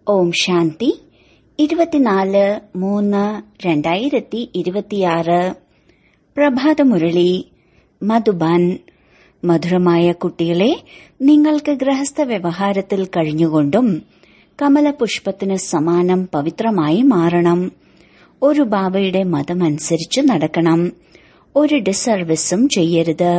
ഓം ശാന്തി ഇരുപത്തിനാല് മൂന്ന് രണ്ടായിരത്തി ഇരുപത്തിയാറ് പ്രഭാതമുരളി മധുബൻ മധുരമായ കുട്ടികളെ നിങ്ങൾക്ക് ഗൃഹസ്ഥ വ്യവഹാരത്തിൽ കഴിഞ്ഞുകൊണ്ടും കമലപുഷ്പത്തിന് സമാനം പവിത്രമായി മാറണം ഒരു ബാബയുടെ മതമനുസരിച്ച് നടക്കണം ഒരു ഡിസർവീസും ചെയ്യരുത്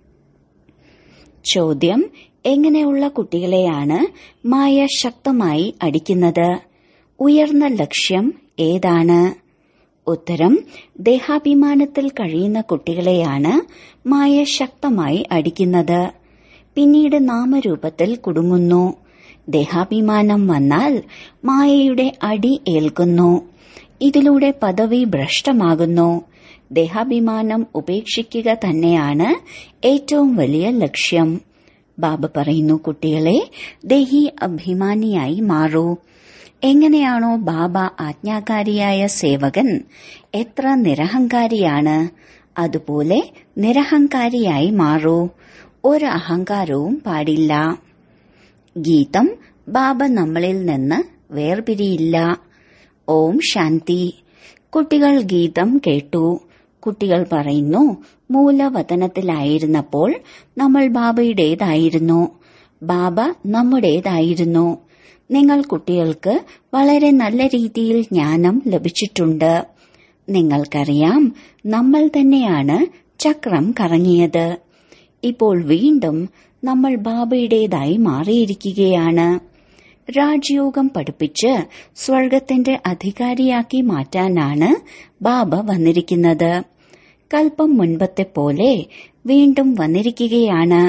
ചോദ്യം എങ്ങനെയുള്ള കുട്ടികളെയാണ് മായ ശക്തമായി അടിക്കുന്നത് ഉയർന്ന ലക്ഷ്യം ഏതാണ് ഉത്തരം ദേഹാഭിമാനത്തിൽ കഴിയുന്ന കുട്ടികളെയാണ് മായ ശക്തമായി അടിക്കുന്നത് പിന്നീട് നാമരൂപത്തിൽ കുടുങ്ങുന്നു ദേഹാഭിമാനം വന്നാൽ മായയുടെ അടി ഏൽക്കുന്നു ഇതിലൂടെ പദവി ഭ്രഷ്ടമാകുന്നു ദേഹാഭിമാനം ഉപേക്ഷിക്കുക തന്നെയാണ് ഏറ്റവും വലിയ ലക്ഷ്യം ബാബ പറയുന്നു കുട്ടികളെ ദേഹി അഭിമാനിയായി മാറൂ എങ്ങനെയാണോ ബാബ ആജ്ഞാകാരിയായ സേവകൻ എത്ര നിരഹങ്കാരിയാണ് അതുപോലെ നിരഹങ്കാരിയായി മാറൂ ഒരു അഹങ്കാരവും പാടില്ല ഗീതം ബാബ നമ്മളിൽ നിന്ന് വേർപിരിയില്ല ഓം ശാന്തി കുട്ടികൾ ഗീതം കേട്ടു കുട്ടികൾ പറയുന്നു മൂലവതനത്തിലായിരുന്നപ്പോൾ നമ്മൾ ബാബയുടേതായിരുന്നു ബാബ നമ്മുടേതായിരുന്നു നിങ്ങൾ കുട്ടികൾക്ക് വളരെ നല്ല രീതിയിൽ ജ്ഞാനം ലഭിച്ചിട്ടുണ്ട് നിങ്ങൾക്കറിയാം നമ്മൾ തന്നെയാണ് ചക്രം കറങ്ങിയത് ഇപ്പോൾ വീണ്ടും നമ്മൾ ബാബയുടേതായി മാറിയിരിക്കുകയാണ് രാജയോഗം പഠിപ്പിച്ച് സ്വർഗത്തിന്റെ അധികാരിയാക്കി മാറ്റാനാണ് ബാബ വന്നിരിക്കുന്നത് കൽപ്പം മുൻപത്തെ പോലെ വീണ്ടും വന്നിരിക്കുകയാണ്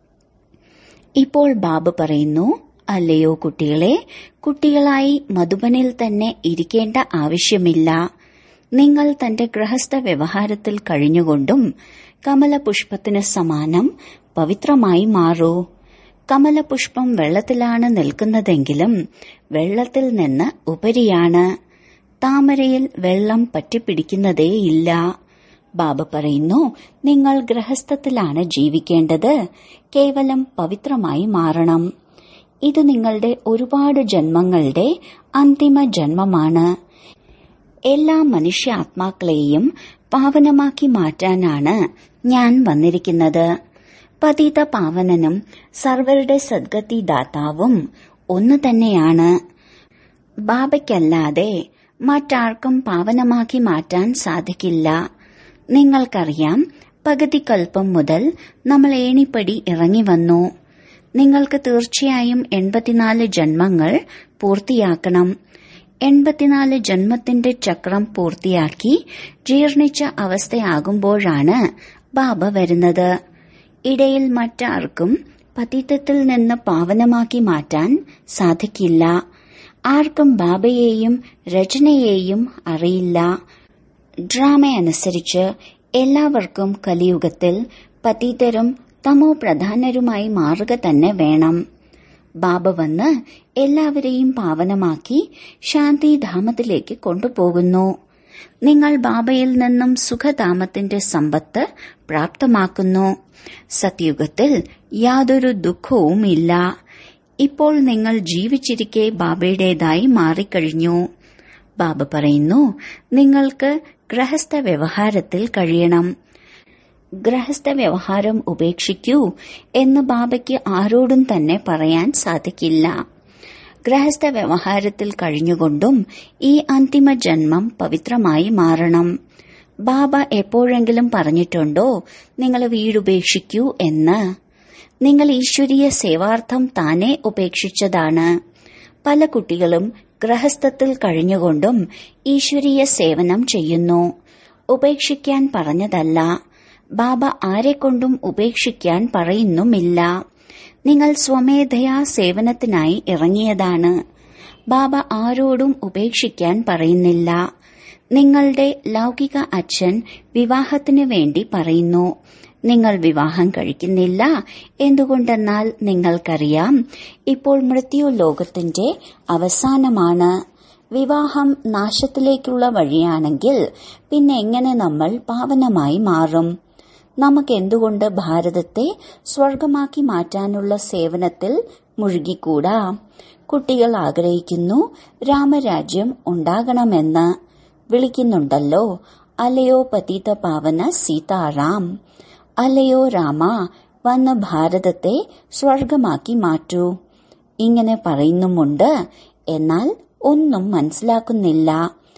ഇപ്പോൾ ബാബ പറയുന്നു അല്ലയോ കുട്ടികളെ കുട്ടികളായി മധുബനിൽ തന്നെ ഇരിക്കേണ്ട ആവശ്യമില്ല നിങ്ങൾ തന്റെ ഗൃഹസ്ഥ വ്യവഹാരത്തിൽ കഴിഞ്ഞുകൊണ്ടും കമലപുഷ്പത്തിന് സമാനം പവിത്രമായി മാറൂ കമലപുഷ്പം വെള്ളത്തിലാണ് നിൽക്കുന്നതെങ്കിലും വെള്ളത്തിൽ നിന്ന് ഉപരിയാണ് താമരയിൽ വെള്ളം പറ്റിപ്പിടിക്കുന്നതേയില്ല ബാബ പറയുന്നു നിങ്ങൾ ഗൃഹസ്ഥത്തിലാണ് ജീവിക്കേണ്ടത് കേവലം പവിത്രമായി മാറണം ഇത് നിങ്ങളുടെ ഒരുപാട് ജന്മങ്ങളുടെ അന്തിമ ജന്മമാണ് എല്ലാ മനുഷ്യ ആത്മാക്കളെയും പാവനമാക്കി മാറ്റാനാണ് ഞാൻ വന്നിരിക്കുന്നത് പതിത പാവനനും സർവരുടെ സദ്ഗതി ദാതാവും ഒന്ന് തന്നെയാണ് ബാബയ്ക്കല്ലാതെ മറ്റാർക്കും പാവനമാക്കി മാറ്റാൻ സാധിക്കില്ല നിങ്ങൾക്കറിയാം പകുതി കൽപ്പം മുതൽ നമ്മൾ ഏണിപ്പടി ഇറങ്ങി വന്നു നിങ്ങൾക്ക് തീർച്ചയായും എൺപത്തിനാല് ജന്മങ്ങൾ പൂർത്തിയാക്കണം എൺപത്തിനാല് ജന്മത്തിന്റെ ചക്രം പൂർത്തിയാക്കി ജീർണിച്ച അവസ്ഥയാകുമ്പോഴാണ് ബാബ വരുന്നത് ഇടയിൽ മറ്റാർക്കും പതിത്തത്തിൽ നിന്ന് പാവനമാക്കി മാറ്റാൻ സാധിക്കില്ല ആർക്കും ബാബയെയും രചനയെയും അറിയില്ല ഡ്രാമ അനുസരിച്ച് എല്ലാവർക്കും കലിയുഗത്തിൽ പതീതരും തമോ പ്രധാനരുമായി മാറുക തന്നെ വേണം ബാബ വന്ന് എല്ലാവരെയും പാവനമാക്കി ശാന്തിധാമത്തിലേക്ക് കൊണ്ടുപോകുന്നു നിങ്ങൾ ബാബയിൽ നിന്നും സുഖധാമത്തിന്റെ സമ്പത്ത് പ്രാപ്തമാക്കുന്നു സത്യുഗത്തിൽ യാതൊരു ദുഃഖവും ഇല്ല ഇപ്പോൾ നിങ്ങൾ ജീവിച്ചിരിക്കെ ബാബയുടേതായി മാറിക്കഴിഞ്ഞു ബാബ പറയുന്നു നിങ്ങൾക്ക് ഗൃഹസ്ഥ വ്യവഹാരത്തിൽ കഴിയണം ഗൃഹസ്ഥ വ്യവഹാരം ഉപേക്ഷിക്കൂ എന്ന് ബാബയ്ക്ക് ആരോടും തന്നെ പറയാൻ സാധിക്കില്ല ഗൃഹസ്ഥ വ്യവഹാരത്തിൽ കഴിഞ്ഞുകൊണ്ടും ഈ അന്തിമ ജന്മം പവിത്രമായി മാറണം ബാബ എപ്പോഴെങ്കിലും പറഞ്ഞിട്ടുണ്ടോ നിങ്ങൾ വീടുപേക്ഷിക്കൂ എന്ന് നിങ്ങൾ ഈശ്വരീയ സേവാർത്ഥം താനെ ഉപേക്ഷിച്ചതാണ് പല കുട്ടികളും ഗൃഹസ്ഥത്തിൽ കഴിഞ്ഞുകൊണ്ടും ഈശ്വരീയ സേവനം ചെയ്യുന്നു ഉപേക്ഷിക്കാൻ പറഞ്ഞതല്ല ബാബ ആരെക്കൊണ്ടും ഉപേക്ഷിക്കാൻ പറയുന്നുമില്ല നിങ്ങൾ സ്വമേധയാ സേവനത്തിനായി ഇറങ്ങിയതാണ് ബാബ ആരോടും ഉപേക്ഷിക്കാൻ പറയുന്നില്ല നിങ്ങളുടെ ലൗകിക അച്ഛൻ വിവാഹത്തിനു വേണ്ടി പറയുന്നു നിങ്ങൾ വിവാഹം കഴിക്കുന്നില്ല എന്തുകൊണ്ടെന്നാൽ നിങ്ങൾക്കറിയാം ഇപ്പോൾ മൃത്യു ലോകത്തിന്റെ അവസാനമാണ് വിവാഹം നാശത്തിലേക്കുള്ള വഴിയാണെങ്കിൽ പിന്നെ എങ്ങനെ നമ്മൾ പാവനമായി മാറും നമുക്കെന്തുകൊണ്ട് ഭാരതത്തെ സ്വർഗമാക്കി മാറ്റാനുള്ള സേവനത്തിൽ മുഴുകിക്കൂടാ കുട്ടികൾ ആഗ്രഹിക്കുന്നു രാമരാജ്യം ഉണ്ടാകണമെന്ന് വിളിക്കുന്നുണ്ടല്ലോ അലയോ പതിത പാവന സീതാറാം അലയോ രാമ വന്ന് ഭാരതത്തെ സ്വർഗമാക്കി മാറ്റൂ ഇങ്ങനെ പറയുന്നുമുണ്ട് എന്നാൽ ഒന്നും മനസ്സിലാക്കുന്നില്ല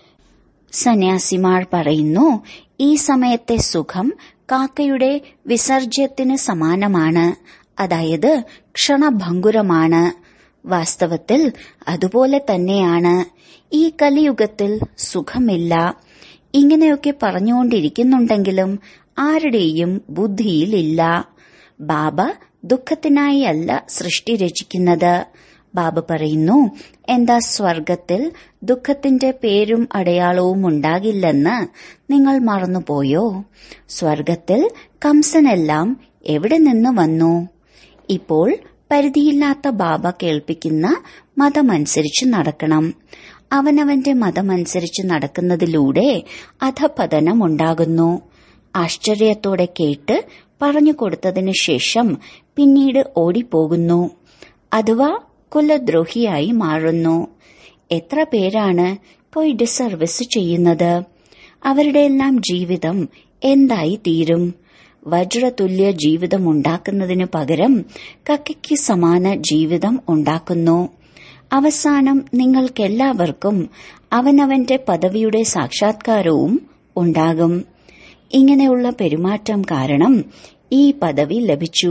സന്യാസിമാർ പറയുന്നു ഈ സമയത്തെ സുഖം കാക്കയുടെ വിസർജ്യത്തിന് സമാനമാണ് അതായത് ക്ഷണഭങ്കുരമാണ് വാസ്തവത്തിൽ അതുപോലെ തന്നെയാണ് ഈ കലിയുഗത്തിൽ സുഖമില്ല ഇങ്ങനെയൊക്കെ പറഞ്ഞുകൊണ്ടിരിക്കുന്നുണ്ടെങ്കിലും ആരുടെയും ബുദ്ധിയിലില്ല ബാബ ദുഃഖത്തിനായി അല്ല സൃഷ്ടി രചിക്കുന്നത് ബാബ പറയുന്നു എന്താ സ്വർഗത്തിൽ ദുഃഖത്തിന്റെ പേരും അടയാളവും ഉണ്ടാകില്ലെന്ന് നിങ്ങൾ മറന്നുപോയോ സ്വർഗത്തിൽ കംസനെല്ലാം എവിടെ നിന്ന് വന്നു ഇപ്പോൾ പരിധിയില്ലാത്ത ബാബ കേൾപ്പിക്കുന്ന മതമനുസരിച്ച് നടക്കണം അവനവന്റെ മതമനുസരിച്ച് നടക്കുന്നതിലൂടെ അധപതനം ഉണ്ടാകുന്നു ആശ്ചര്യത്തോടെ കേട്ട് പറഞ്ഞു കൊടുത്തതിനു ശേഷം പിന്നീട് ഓടിപ്പോകുന്നു അഥവാ കുലദ്രോഹിയായി മാറുന്നു എത്ര പേരാണ് പോയി ഡിസർവീസ് ചെയ്യുന്നത് അവരുടെ എല്ലാം ജീവിതം എന്തായി തീരും വജ്രതുല്യ ജീവിതം ഉണ്ടാക്കുന്നതിനു പകരം കക്കയ്ക്ക് സമാന ജീവിതം ഉണ്ടാക്കുന്നു അവസാനം നിങ്ങൾക്കെല്ലാവർക്കും അവനവന്റെ പദവിയുടെ സാക്ഷാത്കാരവും ഉണ്ടാകും ഇങ്ങനെയുള്ള പെരുമാറ്റം കാരണം ഈ പദവി ലഭിച്ചു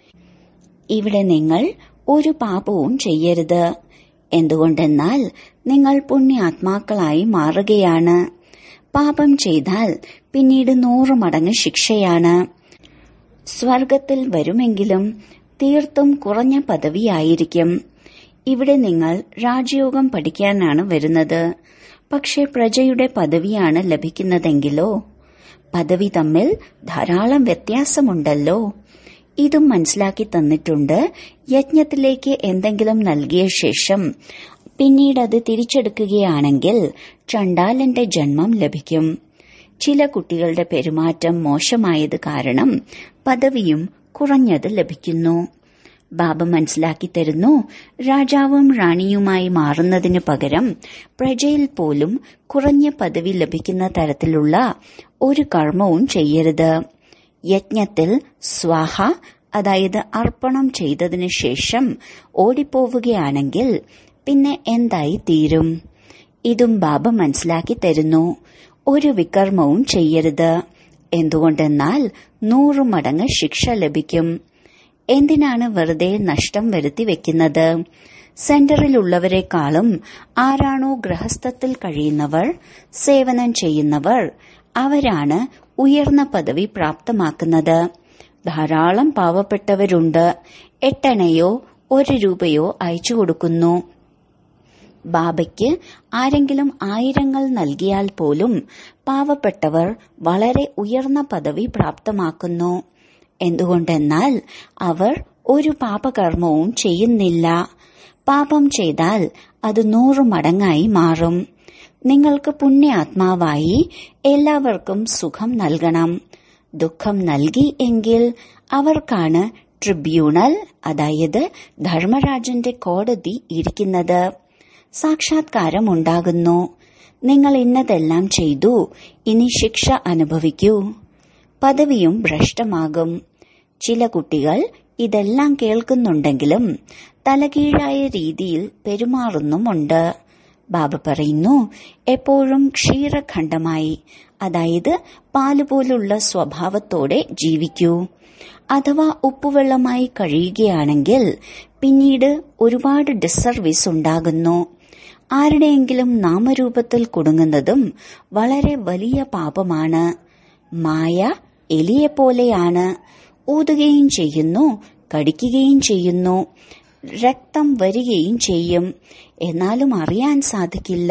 ഇവിടെ നിങ്ങൾ ഒരു പാപവും ചെയ്യരുത് എന്തുകൊണ്ടെന്നാൽ നിങ്ങൾ പുണ്യാത്മാക്കളായി മാറുകയാണ് പാപം ചെയ്താൽ പിന്നീട് നൂറ് മടങ്ങ് ശിക്ഷയാണ് സ്വർഗത്തിൽ വരുമെങ്കിലും തീർത്തും കുറഞ്ഞ പദവിയായിരിക്കും ഇവിടെ നിങ്ങൾ രാജയോഗം പഠിക്കാനാണ് വരുന്നത് പക്ഷെ പ്രജയുടെ പദവിയാണ് ലഭിക്കുന്നതെങ്കിലോ പദവി തമ്മിൽ ധാരാളം വ്യത്യാസമുണ്ടല്ലോ ഇതും മനസ്സിലാക്കി തന്നിട്ടുണ്ട് യജ്ഞത്തിലേക്ക് എന്തെങ്കിലും നൽകിയ ശേഷം പിന്നീട് അത് തിരിച്ചെടുക്കുകയാണെങ്കിൽ ചണ്ടാലന്റെ ജന്മം ലഭിക്കും ചില കുട്ടികളുടെ പെരുമാറ്റം മോശമായത് കാരണം പദവിയും കുറഞ്ഞത് ലഭിക്കുന്നു ബാബ മനസ്സിലാക്കി തരുന്നു രാജാവും റാണിയുമായി മാറുന്നതിനു പകരം പ്രജയിൽ പോലും കുറഞ്ഞ പദവി ലഭിക്കുന്ന തരത്തിലുള്ള ഒരു കർമ്മവും ചെയ്യരുത് യജ്ഞത്തിൽ സ്വാഹ അതായത് അർപ്പണം ചെയ്തതിനു ശേഷം ഓടിപ്പോവുകയാണെങ്കിൽ പിന്നെ എന്തായി തീരും ഇതും ബാബ മനസ്സിലാക്കി തരുന്നു ഒരു വികർമ്മവും ചെയ്യരുത് എന്തുകൊണ്ടെന്നാൽ നൂറു മടങ്ങ് ശിക്ഷ ലഭിക്കും എന്തിനാണ് വെറുതെ നഷ്ടം വരുത്തി വെക്കുന്നത് സെന്ററിലുള്ളവരെക്കാളും ആരാണോ ഗ്രഹസ്ഥത്തിൽ കഴിയുന്നവർ സേവനം ചെയ്യുന്നവർ അവരാണ് ഉയർന്ന പദവി പ്രാപ്തമാക്കുന്നത് ധാരാളം പാവപ്പെട്ടവരുണ്ട് എട്ടണയോ ഒരു രൂപയോ അയച്ചു കൊടുക്കുന്നു ബാബയ്ക്ക് ആരെങ്കിലും ആയിരങ്ങൾ നൽകിയാൽ പോലും പാവപ്പെട്ടവർ വളരെ ഉയർന്ന പദവി പ്രാപ്തമാക്കുന്നു എന്തുകൊണ്ടെന്നാൽ അവർ ഒരു പാപകർമ്മവും ചെയ്യുന്നില്ല പാപം ചെയ്താൽ അത് നൂറു മടങ്ങായി മാറും നിങ്ങൾക്ക് പുണ്യാത്മാവായി എല്ലാവർക്കും സുഖം നൽകണം ദുഃഖം നൽകി എങ്കിൽ അവർക്കാണ് ട്രിബ്യൂണൽ അതായത് ധർമ്മരാജന്റെ കോടതി ഇരിക്കുന്നത് സാക്ഷാത്കാരം ഉണ്ടാകുന്നു നിങ്ങൾ ഇന്നതെല്ലാം ചെയ്തു ഇനി ശിക്ഷ അനുഭവിക്കൂ പദവിയും ഭ്രഷ്ടമാകും ചില കുട്ടികൾ ഇതെല്ലാം കേൾക്കുന്നുണ്ടെങ്കിലും തലകീഴായ രീതിയിൽ പെരുമാറുന്നുമുണ്ട് ബാബ പറയുന്നു എപ്പോഴും ക്ഷീരഖണ്ഡമായി അതായത് പാലുപോലുള്ള സ്വഭാവത്തോടെ ജീവിക്കൂ അഥവാ ഉപ്പുവെള്ളമായി കഴിയുകയാണെങ്കിൽ പിന്നീട് ഒരുപാട് ഡിസർവീസ് ഉണ്ടാകുന്നു ആരുടെയെങ്കിലും നാമരൂപത്തിൽ കുടുങ്ങുന്നതും വളരെ വലിയ പാപമാണ് മായ എലിയെപ്പോലെയാണ് ഊതുകയും ചെയ്യുന്നു കടിക്കുകയും ചെയ്യുന്നു രക്തം വരികയും ചെയ്യും എന്നാലും അറിയാൻ സാധിക്കില്ല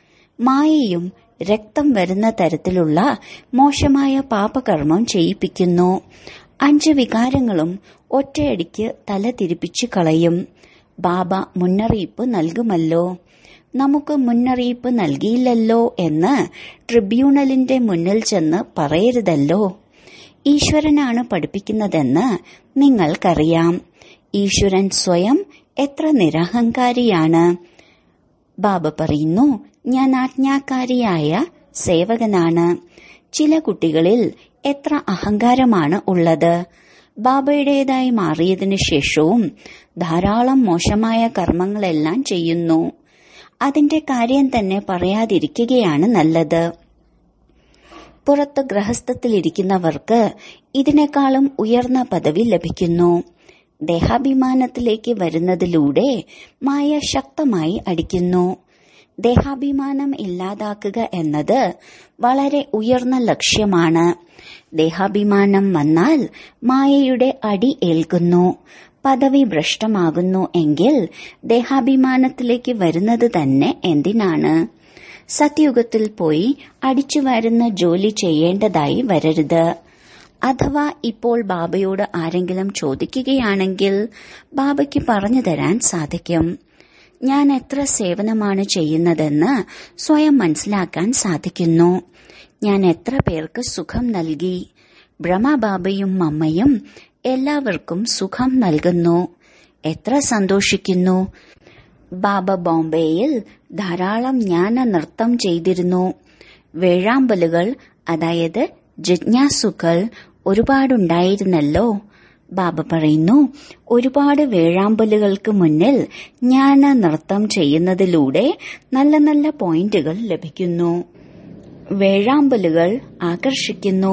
മായയും രക്തം വരുന്ന തരത്തിലുള്ള മോശമായ പാപകർമ്മം ചെയ്യിപ്പിക്കുന്നു അഞ്ച് വികാരങ്ങളും ഒറ്റയടിക്ക് തല തിരിപ്പിച്ചു കളയും ബാബ മുന്നറിയിപ്പ് നൽകുമല്ലോ നമുക്ക് മുന്നറിയിപ്പ് നൽകിയില്ലല്ലോ എന്ന് ട്രിബ്യൂണലിന്റെ മുന്നിൽ ചെന്ന് പറയരുതല്ലോ ഈശ്വരനാണ് പഠിപ്പിക്കുന്നതെന്ന് നിങ്ങൾക്കറിയാം ഈശ്വരൻ സ്വയം എത്ര നിരഹങ്കാരിയാണ് ബാബ പറയുന്നു ഞാൻ ആജ്ഞാകാരിയായ സേവകനാണ് ചില കുട്ടികളിൽ എത്ര അഹങ്കാരമാണ് ഉള്ളത് ബാബയുടേതായി മാറിയതിനു ശേഷവും ധാരാളം മോശമായ കർമ്മങ്ങളെല്ലാം ചെയ്യുന്നു അതിന്റെ കാര്യം തന്നെ പറയാതിരിക്കുകയാണ് നല്ലത് പുറത്ത് ഗ്രഹസ്ഥത്തിലിരിക്കുന്നവർക്ക് ഇതിനേക്കാളും ഉയർന്ന പദവി ലഭിക്കുന്നു ദേഹാഭിമാനത്തിലേക്ക് വരുന്നതിലൂടെ മായ ശക്തമായി അടിക്കുന്നു ദേഹാഭിമാനം ഇല്ലാതാക്കുക എന്നത് വളരെ ഉയർന്ന ലക്ഷ്യമാണ് ദേഹാഭിമാനം വന്നാൽ മായയുടെ അടി ഏൽക്കുന്നു പദവി ഭ്രഷ്ടമാകുന്നു എങ്കിൽ ദേഹാഭിമാനത്തിലേക്ക് വരുന്നത് തന്നെ എന്തിനാണ് സത്യുഗത്തിൽ പോയി അടിച്ചു വരുന്ന ജോലി ചെയ്യേണ്ടതായി വരരുത് അഥവാ ഇപ്പോൾ ബാബയോട് ആരെങ്കിലും ചോദിക്കുകയാണെങ്കിൽ ബാബയ്ക്ക് പറഞ്ഞു തരാൻ സാധിക്കും ഞാൻ എത്ര സേവനമാണ് ചെയ്യുന്നതെന്ന് സ്വയം മനസ്സിലാക്കാൻ സാധിക്കുന്നു ഞാൻ എത്ര പേർക്ക് സുഖം നൽകി ബ്രഹ്മബാബയും അമ്മയും എല്ലാവർക്കും സുഖം നൽകുന്നു എത്ര സന്തോഷിക്കുന്നു ബാബ ബോംബെയിൽ ധാരാളം ജ്ഞാന നൃത്തം ചെയ്തിരുന്നു വേഴാമ്പലുകൾ അതായത് ജിജ്ഞാസുക്കൾ ഒരുപാടുണ്ടായിരുന്നല്ലോ ബാബ പറയുന്നു ഒരുപാട് വേഴാമ്പലുകൾക്ക് മുന്നിൽ ജ്ഞാന നൃത്തം ചെയ്യുന്നതിലൂടെ നല്ല നല്ല പോയിന്റുകൾ ലഭിക്കുന്നു വേഴാമ്പലുകൾ ആകർഷിക്കുന്നു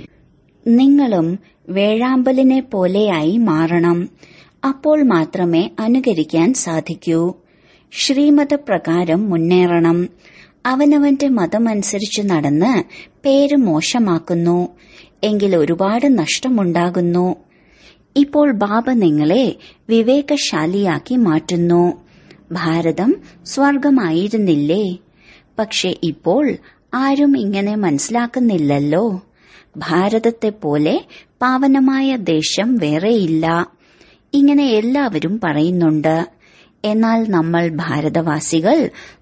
നിങ്ങളും വേഴാമ്പലിനെ പോലെയായി മാറണം അപ്പോൾ മാത്രമേ അനുകരിക്കാൻ സാധിക്കൂ ശ്രീമത പ്രകാരം മുന്നേറണം അവനവന്റെ മതമനുസരിച്ച് നടന്ന് പേര് മോശമാക്കുന്നു എങ്കിൽ ഒരുപാട് നഷ്ടമുണ്ടാകുന്നു ഇപ്പോൾ ബാബ നിങ്ങളെ വിവേകശാലിയാക്കി മാറ്റുന്നു ഭാരതം സ്വർഗമായിരുന്നില്ലേ പക്ഷെ ഇപ്പോൾ ആരും ഇങ്ങനെ മനസ്സിലാക്കുന്നില്ലല്ലോ ഭാരതത്തെ പോലെ പാവനമായ ദേശം വേറെയില്ല ഇങ്ങനെ എല്ലാവരും പറയുന്നുണ്ട് എന്നാൽ നമ്മൾ ഭാരതവാസികൾ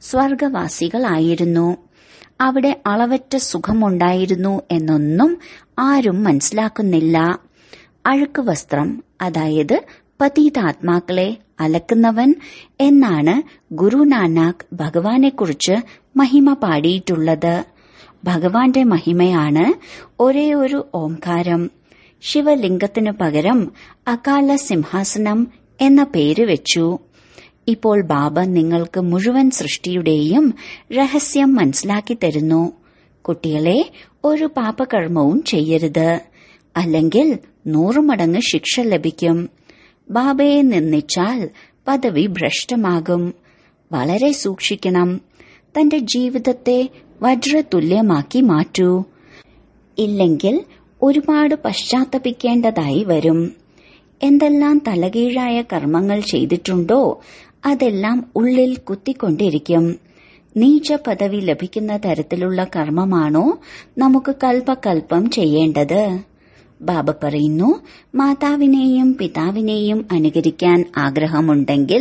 സ്വർഗവാസികളായിരുന്നു അവിടെ അളവറ്റ സുഖമുണ്ടായിരുന്നു എന്നൊന്നും ആരും മനസ്സിലാക്കുന്നില്ല അഴുക്ക് വസ്ത്രം അതായത് പതീതാത്മാക്കളെ അലക്കുന്നവൻ എന്നാണ് ഗുരുനാനാക്ക് ഭഗവാനെക്കുറിച്ച് മഹിമ പാടിയിട്ടുള്ളത് ഭഗവാന്റെ മഹിമയാണ് ഒരേ ഒരു ഓംകാരം ശിവലിംഗത്തിനു പകരം അകാല സിംഹാസനം എന്ന പേര് വെച്ചു ഇപ്പോൾ ബാബ നിങ്ങൾക്ക് മുഴുവൻ സൃഷ്ടിയുടെയും രഹസ്യം മനസ്സിലാക്കി തരുന്നു കുട്ടികളെ ഒരു പാപകർമ്മവും ചെയ്യരുത് അല്ലെങ്കിൽ നൂറു മടങ്ങ് ശിക്ഷ ലഭിക്കും ബാബയെ നിന്ദിച്ചാൽ പദവി ഭ്രഷ്ടമാകും വളരെ സൂക്ഷിക്കണം തന്റെ ജീവിതത്തെ വജ്രതുല്യമാക്കി മാറ്റൂ ഇല്ലെങ്കിൽ ഒരുപാട് പശ്ചാത്തപിക്കേണ്ടതായി വരും എന്തെല്ലാം തലകീഴായ കർമ്മങ്ങൾ ചെയ്തിട്ടുണ്ടോ അതെല്ലാം ഉള്ളിൽ കുത്തിക്കൊണ്ടിരിക്കും നീച പദവി ലഭിക്കുന്ന തരത്തിലുള്ള കർമ്മമാണോ നമുക്ക് കൽപ്പകൽപ്പം ചെയ്യേണ്ടത് ബാബ പറയുന്നു മാതാവിനെയും പിതാവിനെയും അനുകരിക്കാൻ ആഗ്രഹമുണ്ടെങ്കിൽ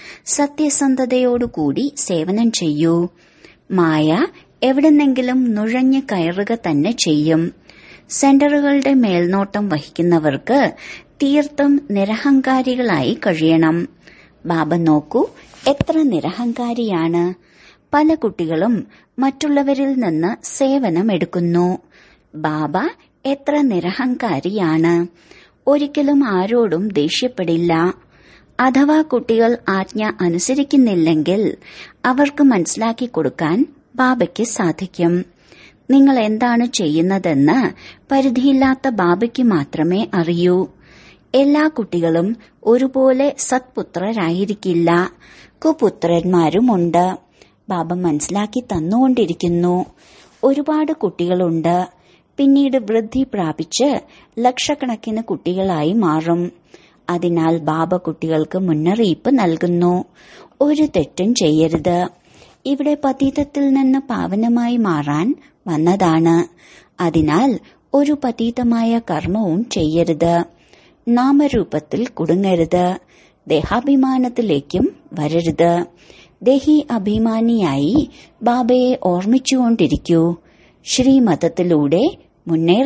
സത്യസന്ധതയോടുകൂടി സേവനം ചെയ്യൂ മായ എവിടെന്നെങ്കിലും നുഴഞ്ഞു കയറുക തന്നെ ചെയ്യും സെന്ററുകളുടെ മേൽനോട്ടം വഹിക്കുന്നവർക്ക് തീർത്തും നിരഹങ്കാരികളായി കഴിയണം ബാബ നോക്കൂ എത്ര നിരഹങ്കാരിയാണ് പല കുട്ടികളും മറ്റുള്ളവരിൽ നിന്ന് സേവനം എടുക്കുന്നു ബാബ എത്ര നിരഹങ്കാരിയാണ് ഒരിക്കലും ആരോടും ദേഷ്യപ്പെടില്ല അഥവാ കുട്ടികൾ ആജ്ഞ അനുസരിക്കുന്നില്ലെങ്കിൽ അവർക്ക് മനസ്സിലാക്കി കൊടുക്കാൻ ബാബയ്ക്ക് സാധിക്കും നിങ്ങൾ എന്താണ് ചെയ്യുന്നതെന്ന് പരിധിയില്ലാത്ത ബാബയ്ക്ക് മാത്രമേ അറിയൂ എല്ലാ കുട്ടികളും ഒരുപോലെ സത്പുത്രരായിരിക്കില്ല കുപുത്രന്മാരുമുണ്ട് ബാബ മനസ്സിലാക്കി തന്നുകൊണ്ടിരിക്കുന്നു ഒരുപാട് കുട്ടികളുണ്ട് പിന്നീട് വൃദ്ധി പ്രാപിച്ച് ലക്ഷക്കണക്കിന് കുട്ടികളായി മാറും അതിനാൽ ബാബ കുട്ടികൾക്ക് മുന്നറിയിപ്പ് നൽകുന്നു ഒരു തെറ്റും ചെയ്യരുത് ഇവിടെ പതീതത്തിൽ നിന്ന് പാവനമായി മാറാൻ വന്നതാണ് അതിനാൽ ഒരു പതീതമായ കർമ്മവും ചെയ്യരുത് നാമരൂപത്തിൽ കുടുങ്ങരുത് ദേഹാഭിമാനത്തിലേക്കും വരരുത് ദേഹി അഭിമാനിയായി ബാബയെ ഓർമ്മിച്ചുകൊണ്ടിരിക്കൂ ശ്രീമതത്തിലൂടെ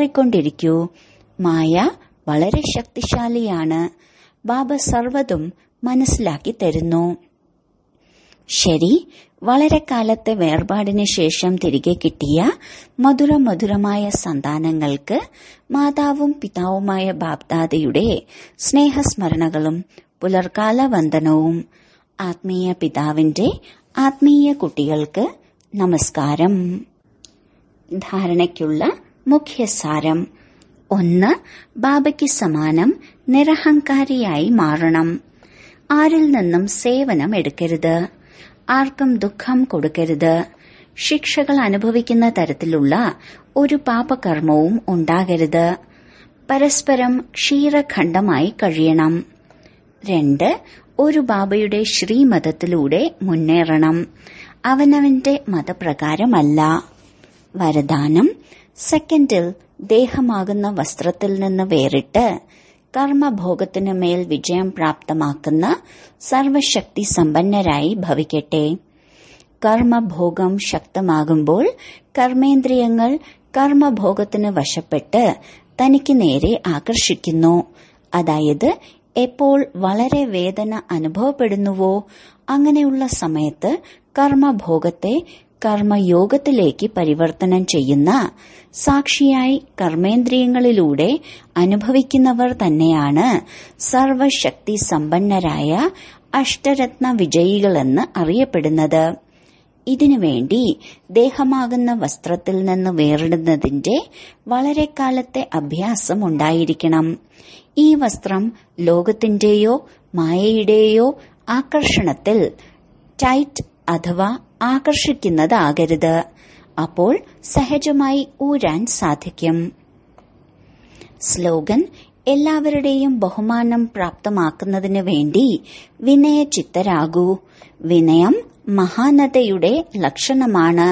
മുന്നേറിക്കൊണ്ടിരിക്കൂ മായ വളരെ ശക്തിശാലിയാണ് ബാബ സർവതും മനസ്സിലാക്കി തരുന്നു ശരി വളരെ കാലത്തെ വേർപാടിന് ശേഷം തിരികെ കിട്ടിയ മധുര മധുരമായ സന്താനങ്ങൾക്ക് മാതാവും പിതാവുമായ ബാബ്ദാദയുടെ സ്നേഹസ്മരണകളും പുലർക്കാല വന്ദനവും ആത്മീയ പിതാവിന്റെ ആത്മീയ കുട്ടികൾക്ക് നമസ്കാരം ധാരണയ്ക്കുള്ള മുഖ്യസാരം ഒന്ന് ബാബയ്ക്ക് സമാനം നിരഹങ്കാരിയായി മാറണം ആരിൽ നിന്നും സേവനം എടുക്കരുത് ആർക്കും ദുഃഖം കൊടുക്കരുത് ശിക്ഷകൾ അനുഭവിക്കുന്ന തരത്തിലുള്ള ഒരു പാപകർമ്മവും ഉണ്ടാകരുത് പരസ്പരം ക്ഷീരഖണ്ഡമായി കഴിയണം രണ്ട് ഒരു ബാബയുടെ ശ്രീമതത്തിലൂടെ മുന്നേറണം അവനവന്റെ മതപ്രകാരമല്ല വരദാനം സെക്കൻഡിൽ ദേഹമാകുന്ന വസ്ത്രത്തിൽ നിന്ന് വേറിട്ട് കർമ്മഭോഗത്തിനു മേൽ വിജയം പ്രാപ്തമാക്കുന്ന സർവശക്തി സമ്പന്നരായി ഭവിക്കട്ടെ കർമ്മഭോഗം ശക്തമാകുമ്പോൾ കർമ്മേന്ദ്രിയങ്ങൾ കർമ്മഭോഗത്തിന് വശപ്പെട്ട് തനിക്ക് നേരെ ആകർഷിക്കുന്നു അതായത് എപ്പോൾ വളരെ വേദന അനുഭവപ്പെടുന്നുവോ അങ്ങനെയുള്ള സമയത്ത് കർമ്മഭോഗത്തെ കർമ്മയോഗത്തിലേക്ക് പരിവർത്തനം ചെയ്യുന്ന സാക്ഷിയായി കർമ്മേന്ദ്രിയങ്ങളിലൂടെ അനുഭവിക്കുന്നവർ തന്നെയാണ് സർവശക്തി സമ്പന്നരായ അഷ്ടരത്ന വിജയികളെന്ന് അറിയപ്പെടുന്നത് ഇതിനുവേണ്ടി ദേഹമാകുന്ന വസ്ത്രത്തിൽ നിന്ന് വേറിടുന്നതിന്റെ വളരെ കാലത്തെ അഭ്യാസം ഉണ്ടായിരിക്കണം ഈ വസ്ത്രം ലോകത്തിന്റെയോ മായയുടെയോ ആകർഷണത്തിൽ ടൈറ്റ് അഥവാ ആകർഷിക്കുന്നതാകരുത് അപ്പോൾ സഹജമായി ഊരാൻ സാധിക്കും സ്ലോഗൻ എല്ലാവരുടെയും ബഹുമാനം പ്രാപ്തമാക്കുന്നതിന് വേണ്ടി വിനയചിത്തരാകൂ വിനയം മഹാനതയുടെ ലക്ഷണമാണ്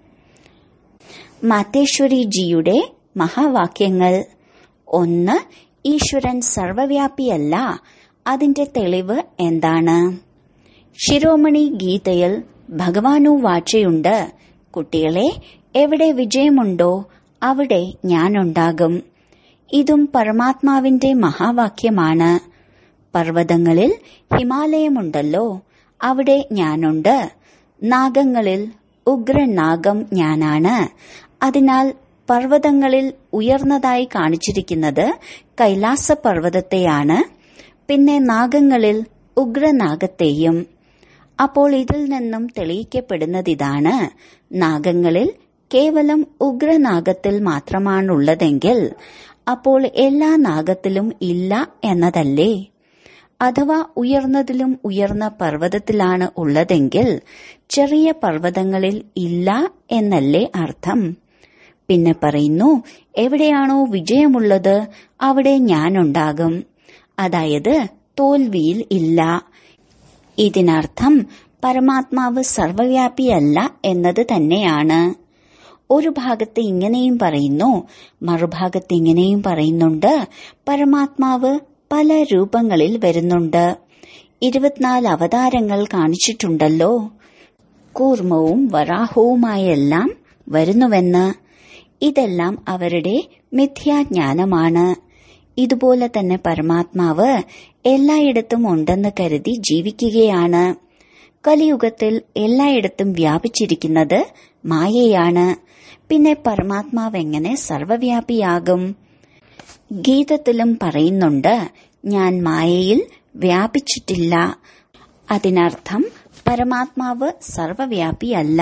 മാതേശ്വരിജിയുടെ മഹാവാക്യങ്ങൾ ഒന്ന് ഈശ്വരൻ സർവവ്യാപിയല്ല അതിന്റെ തെളിവ് എന്താണ് ശിരോമണി ഗീതയിൽ ഭഗവാനു വാച്ചയുണ്ട് കുട്ടികളെ എവിടെ വിജയമുണ്ടോ അവിടെ ഞാനുണ്ടാകും ഇതും പരമാത്മാവിന്റെ മഹാവാക്യമാണ് പർവ്വതങ്ങളിൽ ഹിമാലയമുണ്ടല്ലോ അവിടെ ഞാനുണ്ട് നാഗങ്ങളിൽ ഉഗ്രനാഗം ഞാനാണ് അതിനാൽ പർവ്വതങ്ങളിൽ ഉയർന്നതായി കാണിച്ചിരിക്കുന്നത് കൈലാസ പർവ്വതത്തെയാണ് പിന്നെ നാഗങ്ങളിൽ ഉഗ്രനാഗത്തെയും അപ്പോൾ ഇതിൽ നിന്നും തെളിയിക്കപ്പെടുന്നതിതാണ് നാഗങ്ങളിൽ കേവലം ഉഗ്രനാഗത്തിൽ മാത്രമാണുള്ളതെങ്കിൽ അപ്പോൾ എല്ലാ നാഗത്തിലും ഇല്ല എന്നതല്ലേ അഥവാ ഉയർന്നതിലും ഉയർന്ന പർവ്വതത്തിലാണ് ഉള്ളതെങ്കിൽ ചെറിയ പർവ്വതങ്ങളിൽ ഇല്ല എന്നല്ലേ അർത്ഥം പിന്നെ പറയുന്നു എവിടെയാണോ വിജയമുള്ളത് അവിടെ ഞാനുണ്ടാകും അതായത് തോൽവിയിൽ ഇല്ല ഇതിനർത്ഥം പരമാത്മാവ് സർവവ്യാപിയല്ല എന്നത് തന്നെയാണ് ഒരു ഭാഗത്ത് ഇങ്ങനെയും പറയുന്നു മറുഭാഗത്ത് ഇങ്ങനെയും പറയുന്നുണ്ട് പരമാത്മാവ് പല രൂപങ്ങളിൽ വരുന്നുണ്ട് ഇരുപത്തിനാല് അവതാരങ്ങൾ കാണിച്ചിട്ടുണ്ടല്ലോ കൂർമ്മവും വരാഹവുമായെല്ലാം വരുന്നുവെന്ന് ഇതെല്ലാം അവരുടെ മിഥ്യാജ്ഞാനമാണ് ഇതുപോലെ തന്നെ പരമാത്മാവ് എല്ലായിടത്തും ഉണ്ടെന്ന് കരുതി ജീവിക്കുകയാണ് കലിയുഗത്തിൽ എല്ലായിടത്തും വ്യാപിച്ചിരിക്കുന്നത് മായയാണ് പിന്നെ പരമാത്മാവ് എങ്ങനെ സർവവ്യാപിയാകും ഗീതത്തിലും പറയുന്നുണ്ട് ഞാൻ മായയിൽ വ്യാപിച്ചിട്ടില്ല അതിനർത്ഥം പരമാത്മാവ് സർവവ്യാപിയല്ല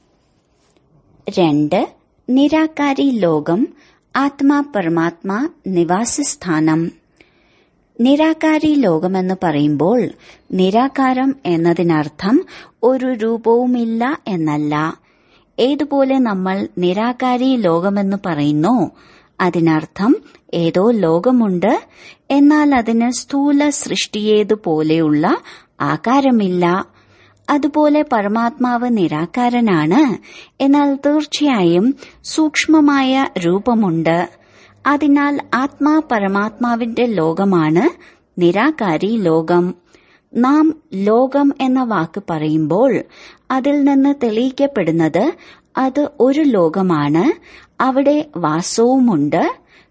രണ്ട് നിരാകാരി ലോകം ആത്മാ പരമാത്മാ നിവാസസ്ഥാനം നിരാകാരി ലോകമെന്ന് പറയുമ്പോൾ നിരാകാരം എന്നതിനർത്ഥം ഒരു രൂപവുമില്ല എന്നല്ല ഏതുപോലെ നമ്മൾ നിരാകാരി ലോകമെന്ന് പറയുന്നു അതിനർത്ഥം ഏതോ ലോകമുണ്ട് എന്നാൽ അതിന് സ്ഥൂല സൃഷ്ടിയേതുപോലെയുള്ള ആകാരമില്ല അതുപോലെ പരമാത്മാവ് നിരാകാരനാണ് എന്നാൽ തീർച്ചയായും സൂക്ഷ്മമായ രൂപമുണ്ട് അതിനാൽ ആത്മാ പരമാത്മാവിന്റെ ലോകമാണ് നിരാകാരി ലോകം നാം ലോകം എന്ന വാക്ക് പറയുമ്പോൾ അതിൽ നിന്ന് തെളിയിക്കപ്പെടുന്നത് അത് ഒരു ലോകമാണ് അവിടെ വാസവുമുണ്ട്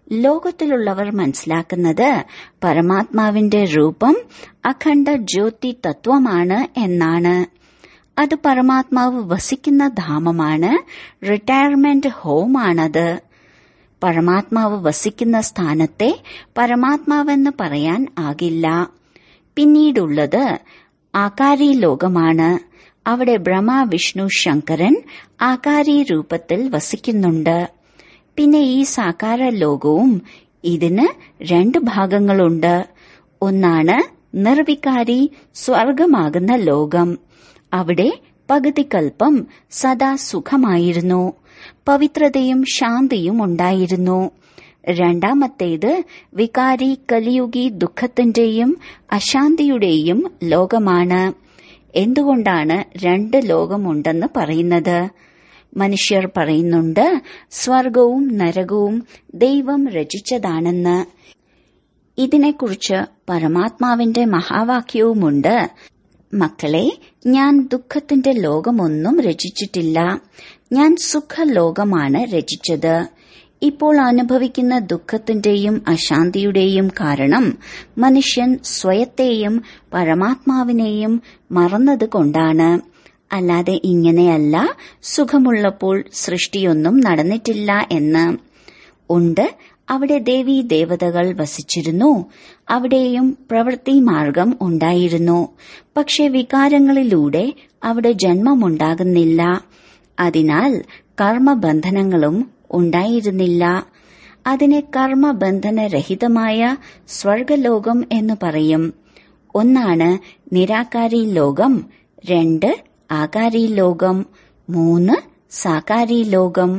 ലോകത്തിലുള്ളവർ മനസ്സിലാക്കുന്നത് പരമാത്മാവിന്റെ രൂപം അഖണ്ഡ ജ്യോതി തത്വമാണ് എന്നാണ് അത് പരമാത്മാവ് വസിക്കുന്ന ധാമമാണ് റിട്ടയർമെന്റ് ഹോമാണത് പരമാത്മാവ് വസിക്കുന്ന സ്ഥാനത്തെ പരമാത്മാവെന്ന് പറയാൻ ആകില്ല പിന്നീടുള്ളത് ആകാരി ലോകമാണ് അവിടെ ബ്രഹ്മ വിഷ്ണു ശങ്കരൻ ആകാരി രൂപത്തിൽ വസിക്കുന്നുണ്ട് പിന്നെ ഈ സാകാര ലോകവും ഇതിന് രണ്ട് ഭാഗങ്ങളുണ്ട് ഒന്നാണ് നിർവികാരി സ്വർഗമാകുന്ന ലോകം അവിടെ പകുതികൽപ്പം സദാ സുഖമായിരുന്നു പവിത്രതയും ശാന്തിയും ഉണ്ടായിരുന്നു രണ്ടാമത്തേത് വികാരി കലിയുഗി ദുഃഖത്തിന്റെയും അശാന്തിയുടെയും ലോകമാണ് എന്തുകൊണ്ടാണ് രണ്ട് ലോകമുണ്ടെന്ന് പറയുന്നത് മനുഷ്യർ പറയുന്നുണ്ട് സ്വർഗവും നരകവും ദൈവം രചിച്ചതാണെന്ന് ഇതിനെക്കുറിച്ച് പരമാത്മാവിന്റെ മഹാവാക്യവുമുണ്ട് മക്കളെ ഞാൻ ദുഃഖത്തിന്റെ ലോകമൊന്നും രചിച്ചിട്ടില്ല ഞാൻ സുഖലോകമാണ് രചിച്ചത് ഇപ്പോൾ അനുഭവിക്കുന്ന ദുഃഖത്തിന്റെയും അശാന്തിയുടെയും കാരണം മനുഷ്യൻ സ്വയത്തെയും പരമാത്മാവിനെയും മറന്നതുകൊണ്ടാണ് അല്ലാതെ ഇങ്ങനെയല്ല സുഖമുള്ളപ്പോൾ സൃഷ്ടിയൊന്നും നടന്നിട്ടില്ല എന്ന് ഉണ്ട് അവിടെ ദേവീ ദേവതകൾ വസിച്ചിരുന്നു അവിടെയും പ്രവൃത്തി മാർഗം ഉണ്ടായിരുന്നു പക്ഷെ വികാരങ്ങളിലൂടെ അവിടെ ജന്മമുണ്ടാകുന്നില്ല അതിനാൽ കർമ്മബന്ധനങ്ങളും ഉണ്ടായിരുന്നില്ല അതിനെ കർമ്മബന്ധനരഹിതമായ സ്വർഗലോകം എന്ന് പറയും ഒന്നാണ് നിരാകാരി ലോകം രണ്ട് ആകാരി ലോകം മൂന്ന് സാകാരി ലോകം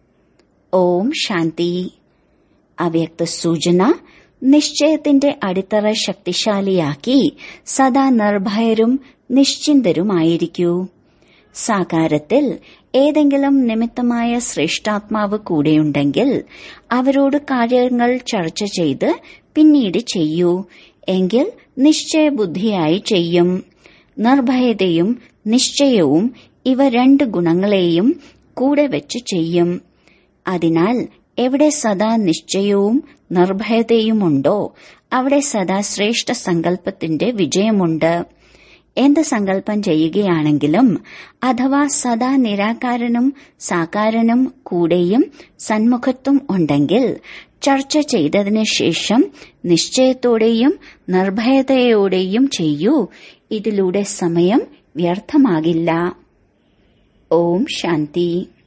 ഓം ശാന്തി അവ്യക്ത സൂചന നിശ്ചയത്തിന്റെ അടിത്തറ ശക്തിശാലിയാക്കി സദാ നിർഭയരും നിശ്ചിന്തരുമായിരിക്കൂ സാകാരത്തിൽ ഏതെങ്കിലും നിമിത്തമായ ശ്രേഷ്ഠാത്മാവ് കൂടെയുണ്ടെങ്കിൽ അവരോട് കാര്യങ്ങൾ ചർച്ച ചെയ്ത് പിന്നീട് ചെയ്യൂ എങ്കിൽ നിശ്ചയബുദ്ധിയായി ചെയ്യും നിർഭയതയും നിശ്ചയവും ഇവ രണ്ട് ഗുണങ്ങളെയും കൂടെ വെച്ച് ചെയ്യും അതിനാൽ എവിടെ സദാ നിശ്ചയവും നിർഭയതയുമുണ്ടോ അവിടെ സദാ ശ്രേഷ്ഠ സങ്കല്പത്തിന്റെ വിജയമുണ്ട് എന്ത് സങ്കല്പം ചെയ്യുകയാണെങ്കിലും അഥവാ സദാ നിരാകാരനും സാകാരനും കൂടെയും സന്മുഖത്തും ഉണ്ടെങ്കിൽ ചർച്ച ചെയ്തതിനു ശേഷം നിശ്ചയത്തോടെയും നിർഭയതയോടെയും ചെയ്യൂ ഇതിലൂടെ സമയം വ്യർത്ഥമാകില്ല ഓം ശാന്തി